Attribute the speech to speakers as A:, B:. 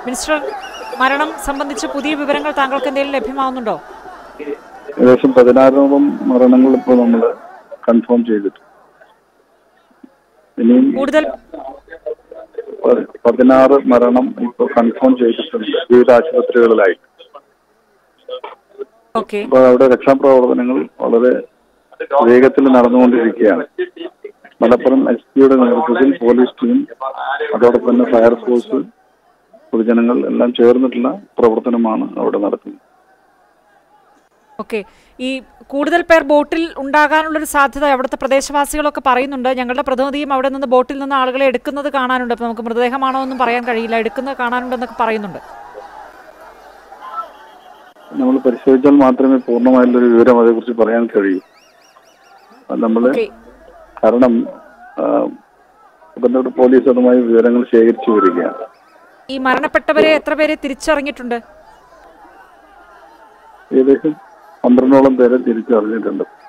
A: minister മരണം സംബന്ധിച്ച് പുതിയ വിവരങ്ങൾ താങ്കൾക്ക് എന്തെങ്കിലും ലഭ്യമാവുന്നുണ്ടോ
B: ഏകദേശം പതിനാറോളം മരണങ്ങൾ ഇപ്പോൾ നമ്മൾ കൺഫേം ചെയ്തിട്ടുണ്ട് ഇനിയും
A: കൂടുതൽ
B: പ- പതിനാറ് മരണം ഇപ്പോൾ കൺഫേം ചെയ്തിട്ടുണ്ട് വിവിധ ആശുപത്രികളിലായി
A: ഓക്കെ
B: അപ്പോൾ അവിടെ രക്ഷാപ്രവർത്തനങ്ങൾ വളരെ വേഗത്തിൽ നടന്നുകൊണ്ടിരിക്കുകയാണ് മലപ്പുറം എസ് പിയുടെ നേതൃത്വത്തിൽ പോലീസ് ടീം അതോടൊപ്പം തന്നെ ഫയർഫോഴ്സ് പൊതുജനങ്ങൾ എല്ലാം ചേർന്നിട്ടുള്ള പ്രവർത്തനമാണ് അവിടെ നടക്കുന്നത്
A: ഓക്കെ ഈ കൂടുതൽ പേർ ബോട്ടിൽ ഉണ്ടാകാനുള്ളൊരു സാധ്യത അവിടുത്തെ പ്രദേശവാസികളൊക്കെ പറയുന്നുണ്ട് ഞങ്ങളുടെ പ്രതിനിധിയും അവിടെ നിന്ന് ബോട്ടിൽ നിന്ന് ആളുകളെ എടുക്കുന്നത് കാണാനുണ്ട് അപ്പോൾ നമുക്ക് മൃതദേഹമാണോ എന്നും പറയാൻ കഴിയില്ല എടുക്കുന്നത് കാണാനുണ്ടെന്നൊക്കെ പറയുന്നുണ്ട്
B: നമ്മൾ പരിശോധിച്ചാൽ മാത്രമേ പൂർണ്ണമായുള്ളൊരു വിവരം അതേക്കുറിച്ച് പറയാൻ കഴിയൂ അത് നമ്മൾ
A: ഓക്കെ
B: കാരണം ആ, ബന്ധപ്പെട്ട പോലീസ് അതുമായി വിവരങ്ങൾ ശേഖരിച്ചു വരികയാണ്
A: ഈ മരണപ്പെട്ടവരെ എത്ര പേരെ തിരിച്ചറിഞ്ഞിട്ടുണ്ട്
B: ഏകദേശം പന്ത്രണ്ടോളം പേരെ തിരിച്ചറിഞ്ഞിട്ടുണ്ട്